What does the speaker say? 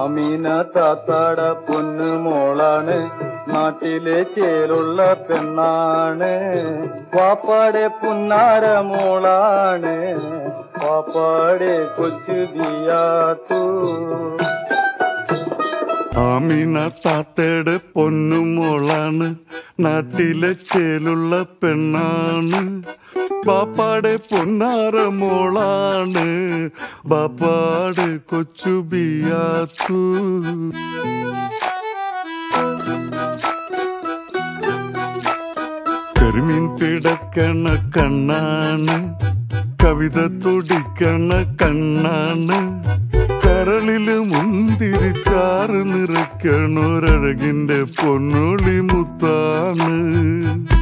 ആമീന താത്താട പൊന്നു മോളാണ് നാട്ടിലെ ചേലുള്ള പെണ്ണാണ് വാപ്പാടെ പുന്നാര മോളാണ് വാപ്പാടെ കൊച്ചു ദിയാത്തു ആമീന താത്തയുടെ പൊന്നുമോളാണ് നാട്ടിലെ ചേലുള്ള പെണ്ണാണ് ബാപ്പാടെ പൊന്നാര മോളാണ് ബാപ്പാടെ കൊച്ചു ബിയാത്തു കരിമീൻ പിടക്കണ കണ്ണാണ് കവിത തുടിക്കണ കണ്ണാണ് കരളില് മുന്തിരിച്ചാറ് നിറയ്ക്കണൊരഴകിന്റെ പൊന്നൊളി മുത്താണ്